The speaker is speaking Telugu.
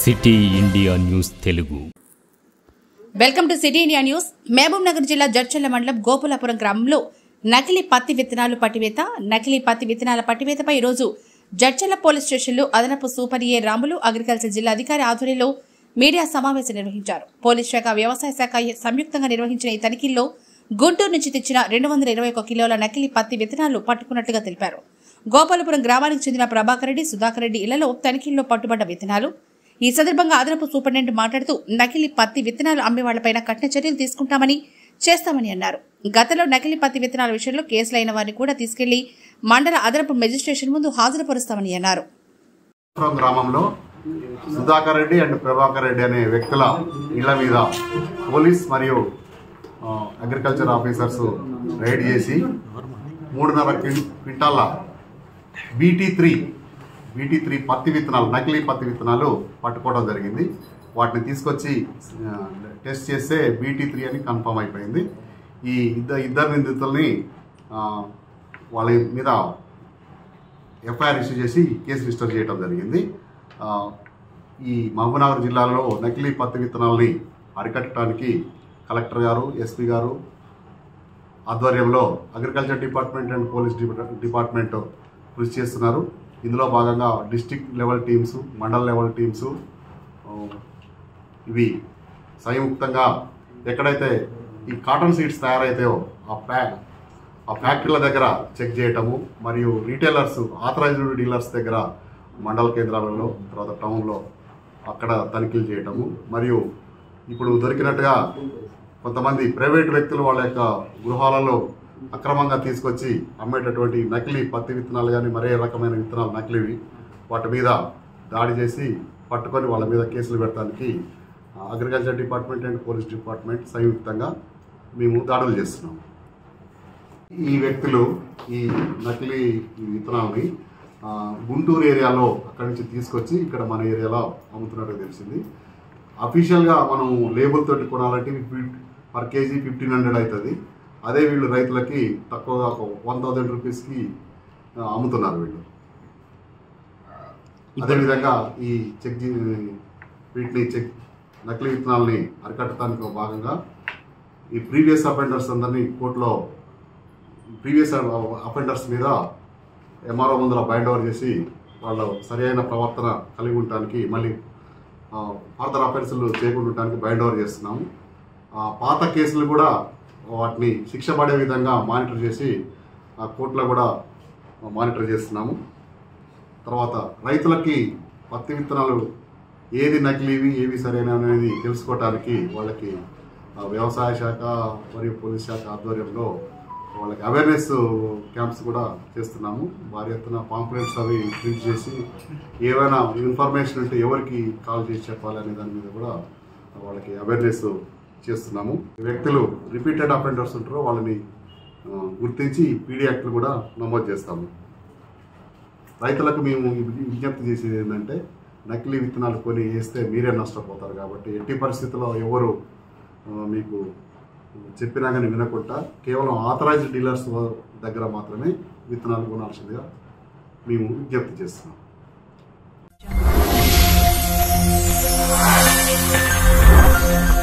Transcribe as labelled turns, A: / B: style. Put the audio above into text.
A: city India news Telugu
B: welcome to city India news Mahabubnagar జిల్లా జడ్చల్ల మండలం గోపులాపురం గ్రామంలో నకిలీ పత్తి విత్తనాలు పట్టివేత నకిలీ పత్తి విత్తనాల పట్టివేతపై ఈరోజు జడ్చల్ల పోలీస్ స్టేషన్లో అదనపు సూపర్ ఏ రాములు అగ్రికల్చర్ జిల్లా అధికారి ఆధ్వర్యంలో మీడియా సమావేశం నిర్వహించారు పోలీస్ శాఖ వ్యవసాయ శాఖ సంయుక్తంగా నిర్వహించిన ఈ తనిఖీల్లో గుంటూరు నుంచి తెచ్చిన రెండు వందల ఇరవై ఒక కిలోల నకిలీ పత్తి విత్తనాలు పట్టుకున్నట్లుగా తెలిపారు గోపాలపురం గ్రామానికి చెందిన ప్రభాకర్ రెడ్డి సుధాకర్ రెడ్డి ఇళ్లలో తనిఖీల్లో పట్టుబడ్డ విత్తనాలు ఈ సందర్భంగా అదనపు సూపరింటెండెంట్ మాట్లాడుతూ నకిలీ పత్తి విత్తనాలు అమ్మే వాళ్లపైన కఠిన చర్యలు తీసుకుంటామని చేస్తామని అన్నారు గతంలో నకిలీ పత్తి విత్తనాల విషయంలో కేసులైన వారిని కూడా తీసుకెళ్లి మండల అదనపు మెజిస్ట్రేషన్ ముందు హాజరుపరుస్తామని అన్నారు
C: పురం గ్రామంలో సుధాకర్ రెడ్డి అండ్ ప్రభాకర్ రెడ్డి అనే వ్యక్తుల ఇళ్ల మీద పోలీస్ మరియు ఆ, అగ్రికల్చర్ ఆఫీసర్స్ రైడ్ చేసి మూడున్నర క్విం- క్వింటాల బీటీ త్రీ బీటీ త్రీ పత్తి విత్తనాలు నకిలీ పత్తి విత్తనాలు పట్టుకోవడం జరిగింది వాటిని తీసుకొచ్చి ఆ, టెస్ట్ చేస్తే బీటీ త్రీ అని కన్ఫర్మ్ అయిపోయింది ఈ ఇద్దరు ఇద్దరు నిందితుల్ని ఆ, వాళ్ళ మీద ఎఫ్ఐఆర్ ఇష్యూ చేసి కేసు రిజిస్టర్ చేయడం జరిగింది ఆ, ఈ మహబూబ్నగర్ జిల్లాలో నకిలీ పత్తి విత్తనాలని అరికట్టడానికి కలెక్టర్ గారు ఎస్పీ గారు ఆధ్వర్యంలో అగ్రికల్చర్ డిపార్ట్మెంట్ అండ్ పోలీస్ డిపా- డిపార్ట్మెంట్ కృషి చేస్తున్నారు ఇందులో భాగంగా district level teams mandal level teams ఆ, ఇవి సంయుక్తంగా ఎక్కడైతే ఈ కాటన్ సీడ్స్ తయారైతాయో ఆ ప్యా ఆ ఫ్యాక్టరీల దగ్గర చెక్ చేయటము మరియు రీటైలర్స్ ఆథరైజ్డ్ డీలర్స్ దగ్గర మండల కేంద్రాలలో తర్వాత టౌన్లో అక్కడ తనిఖీలు చేయటము మరియు ఇప్పుడు దొరికినట్టుగా కొంతమంది ప్రైవేట్ వ్యక్తులు వాళ్ళ యొక్క గృహాలలో అక్రమంగా తీసుకొచ్చి అమ్మేటటువంటి నకిలీ పత్తి విత్తనాలు కానీ మరే రకమైన విత్తనాలు నకిలీవి వాటి మీద దాడి చేసి పట్టుకొని వాళ్ళ మీద కేసులు పెట్టడానికి ఆ, agriculture department and police department సంయుక్తంగా మేము దాడులు చేస్తున్నాము ఈ వ్యక్తులు ఈ నకిలీ ఈ విత్తనాలని ఆ, గుంటూరు ఏరియాలో అక్కడి నుంచి తీసుకొచ్చి ఇక్కడ మన ఏరియాలో అమ్ముతున్నట్టు తెలిసింది అఫీషియల్గా మనం లేబుల్ తోటి కొనాలంటే పర్ కేజీ ఫిఫ్టీన్ హండ్రెడ్ అవుతుంది అదే వీళ్ళు రైతులకి తక్కువగా ఒక వన్ థౌజండ్ రూపీస్కి ఆ, అమ్ముతున్నారు వీళ్ళు అదేవిధంగా ఈ చెక్ జీ- వీటిని చెక్ నకిలీ విత్తనాలని అరికట్టడానికి భాగంగా ఈ ప్రీవియస్ అఫెండర్స్ అందరినీ కోర్టులో ప్రీవియస్ అఫెండర్స్ మీద ఎంఆర్ఓ ముందర బైండ్ ఓవర్ చేసి వాళ్ళు సరైన ప్రవర్తన కలిగి ఉండటానికి మళ్ళీ ఫర్దర్ అఫెన్సులు చేయకుండా ఉండటానికి బైండ్ ఓవర్ చేస్తున్నాము ఆ, పాత కేసులు కూడా వాటిని శిక్ష పడే విధంగా మానిటర్ చేసి ఆ, కోర్టులో కూడా మానిటర్ చేస్తున్నాము తర్వాత రైతులకి పత్తి విత్తనాలు ఏది నకిలీవి ఏవి సరైన అనేది తెలుసుకోవటానికి వాళ్ళకి ఆ, వ్యవసాయ శాఖ మరియు పోలీస్ శాఖ ఆధ్వర్యంలో వాళ్ళకి అవేర్నెస్ క్యాంప్స్ కూడా చేస్తున్నాము భారీ ఎత్తున పాంప్లెట్స్ అవి ప్రింట్ చేసి ఏవైనా ఇన్ఫర్మేషన్ ఉంటే ఎవరికి కాల్ చేసి చెప్పాలి అనే దాని మీద కూడా వాళ్ళకి అవేర్నెస్ చేస్తున్నాము ఈ వ్యక్తులు రిపీటెడ్ అఫెండర్స్ ఉంటారో వాళ్ళని ఆ, గుర్తించి పీడీ యాక్ట్లు కూడా నమోదు చేస్తాము రైతులకు మేము ఈ విజ్ఞప్తి చేసేది ఏంటంటే నకిలీ విత్తనాలు కొని వేస్తే మీరే నష్టపోతారు కాబట్టి ఎట్టి పరిస్థితుల్లో ఎవరు ఆ, మీకు చెప్పినా కానీ వినకుండా కేవలం ఆథరైజ్డ్ డీలర్స్ దగ్గర మాత్రమే విత్తనాలు కొనాల్సిందిగా మేము విజ్ఞప్తి చేస్తున్నాం
D: Thank